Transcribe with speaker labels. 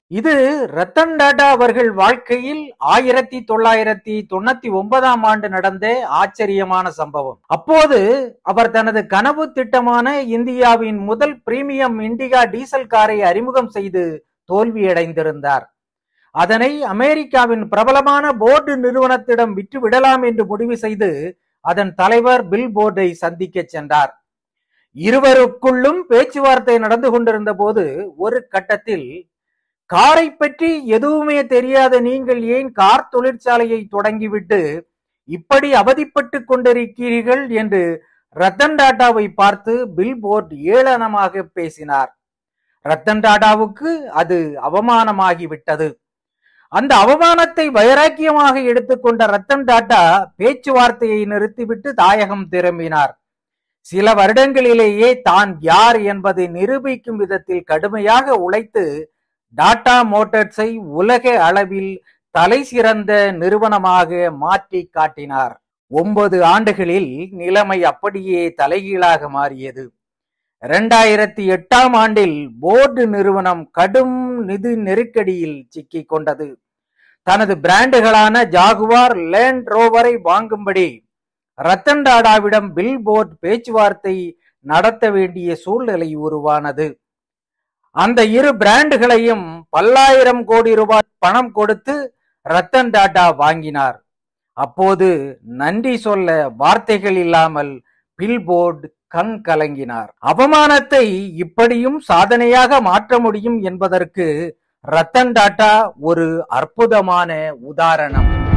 Speaker 1: இது ரத்தன் டாடா அவர்கள் வாழ்க்கையில் ஆயிரத்தி தொள்ளாயிரத்தி தொண்ணூத்தி ஒன்பதாம் ஆண்டு நடந்த ஆச்சரியமான சம்பவம் அப்போது அவர் தனது கனவு திட்டமான இந்தியாவின் முதல் பிரீமியம் இண்டிகா டீசல் காரை அறிமுகம் செய்து தோல்வியடைந்திருந்தார் அதனை அமெரிக்காவின் பிரபலமான போர்டு நிறுவனத்திடம் விற்று விடலாம் என்று முடிவு செய்து அதன் தலைவர் பில் போர்டை சந்திக்க சென்றார் இருவருக்குள்ளும் பேச்சுவார்த்தை நடந்து கொண்டிருந்த போது ஒரு கட்டத்தில் காரை பற்றி எதுவுமே தெரியாத நீங்கள் ஏன் கார் தொழிற்சாலையை தொடங்கிவிட்டு இப்படி அவதிப்பட்டு கொண்டிருக்கிறீர்கள் என்று ரத்தன் டாடாவை பார்த்து பில் போர்ட் ஏளனமாக பேசினார் ரத்தன் டாடாவுக்கு அது அவமானமாகிவிட்டது அந்த அவமானத்தை வைராக்கியமாக எடுத்துக்கொண்ட ரத்தன் டாடா பேச்சுவார்த்தையை நிறுத்திவிட்டு தாயகம் திரும்பினார் சில வருடங்களிலேயே தான் யார் என்பதை நிரூபிக்கும் விதத்தில் கடுமையாக உழைத்து டாடா மோட்டார்ஸை உலக அளவில் தலை சிறந்த நிறுவனமாக மாற்றி காட்டினார் ஒன்பது ஆண்டுகளில் நிலைமை அப்படியே தலைகீழாக மாறியது இரண்டாயிரத்தி எட்டாம் ஆண்டில் போர்டு நிறுவனம் கடும் நிதி நெருக்கடியில் சிக்கிக் கொண்டது தனது பிராண்டுகளான ஜாகுவார் லேண்ட் ரோவரை வாங்கும்படி ரத்தன் டாடாவிடம் பில் போர்ட் பேச்சுவார்த்தை நடத்த வேண்டிய சூழ்நிலை உருவானது அந்த இரு பிராண்டுகளையும் பல்லாயிரம் கோடி ரூபாய் பணம் கொடுத்து ரத்தன் டாடா வாங்கினார் அப்போது நன்றி சொல்ல வார்த்தைகள் இல்லாமல் பில்போர்டு கண் கலங்கினார் அவமானத்தை இப்படியும் சாதனையாக மாற்ற முடியும் என்பதற்கு ரத்தன் டாடா ஒரு அற்புதமான உதாரணம்